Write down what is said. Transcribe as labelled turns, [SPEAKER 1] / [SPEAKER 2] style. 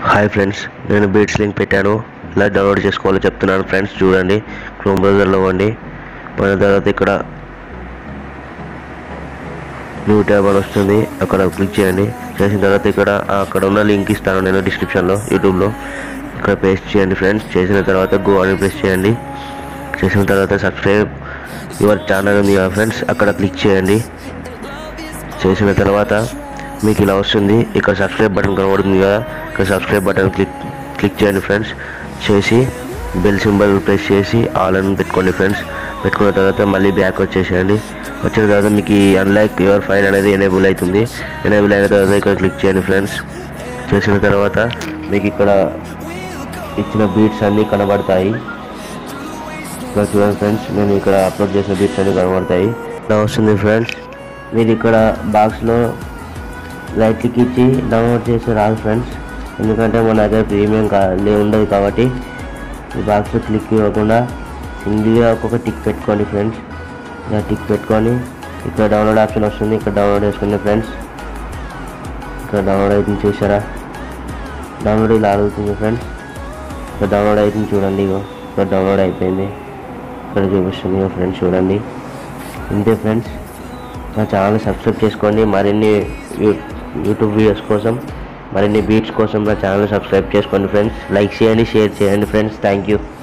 [SPEAKER 1] hi friends నేను beats link పెట్టాను ఇలా డౌన్లోడ్ చేసుకోవాలో చెప్తున్నాను ఫ్రెండ్స్ చూడండి క్రోమ్ బ్రౌజర్లో పోండి పోయిన తర్వాత ఇక్కడ న్యూ ట్యాబ్ అని వస్తుంది అక్కడ క్లిక్ చేయండి చేసిన తర్వాత ఇక్కడ అక్కడ ఉన్న లింక్ ఇస్తాను నేను డిస్క్రిప్షన్లో యూట్యూబ్లో ఇక్కడ పేస్ట్ చేయండి ఫ్రెండ్స్ చేసిన తర్వాత గో అని ప్రెస్ చేయండి చేసిన తర్వాత సబ్స్క్రైబ్ యువర్ ఛానల్ ఉంది కదా ఫ్రెండ్స్ అక్కడ క్లిక్ చేయండి చేసిన తర్వాత మీకు ఇలా వస్తుంది ఇక్కడ సబ్స్క్రైబ్ బటన్ కనబడుతుంది కదా ఇక్కడ సబ్స్క్రైబ్ బటన్ క్లిక్ క్లిక్ చేయండి ఫ్రెండ్స్ చేసి బెల్ సింబల్ ప్రెస్ చేసి ఆల్ అని పెట్టుకోండి ఫ్రెండ్స్ పెట్టుకున్న తర్వాత మళ్ళీ బ్యాక్ వచ్చేసేయండి వచ్చిన తర్వాత మీకు ఈ అన్లైక్ యువర్ ఫైల్ అనేది ఎనేబుల్ అవుతుంది ఎనేబుల్ అయిన తర్వాత ఇక్కడ క్లిక్ చేయండి ఫ్రెండ్స్ చేసిన తర్వాత మీకు ఇక్కడ ఇచ్చిన బీట్స్ అన్నీ కనబడతాయి ఇక్కడ చూడండి ఫ్రెండ్స్ నేను ఇక్కడ అప్లోడ్ చేసిన బీట్స్ అన్నీ కనబడతాయి ఇలా వస్తుంది ఫ్రెండ్స్ మీరు ఇక్కడ బాక్స్లో రైట్ క్లిక్ ఇచ్చి డౌన్లోడ్ చేసి రాదు ఫ్రెండ్స్ ఎందుకంటే మన దగ్గర ప్రీమియం కా లే ఉండదు కాబట్టి ఈ బాక్స్లో క్లిక్ ఇవ్వకుండా సింగిల్గా ఒక్కొక్క టిక్ పెట్టుకోండి ఫ్రెండ్స్ ఇలా టిక్ పెట్టుకొని ఇక్కడ డౌన్లోడ్ ఆప్షన్ వస్తుంది ఇక్కడ డౌన్లోడ్ చేసుకోండి ఫ్రెండ్స్ ఇక్కడ డౌన్లోడ్ అవుతుంది చూసారా డౌన్లోడ్ ఇలా అడుగుతుంది ఫ్రెండ్స్ ఇక్కడ డౌన్లోడ్ అవుతుంది చూడండి ఇగో ఇక్కడ డౌన్లోడ్ అయిపోయింది ఇక్కడ చూపిస్తుంది ఇగో ఫ్రెండ్స్ చూడండి ఇంతే ఫ్రెండ్స్ నా ఛానల్ సబ్స్క్రైబ్ చేసుకోండి మరిన్ని యూ- యూట్యూబ్ వీడియోస్ కోసం మరిన్ని బీట్స్ కోసం నా ఛానల్ సబ్స్క్రైబ్ చేసుకోండి ఫ్రెండ్స్ లైక్ చేయండి షేర్ చేయండి ఫ్రెండ్స్ థ్యాంక్ యూ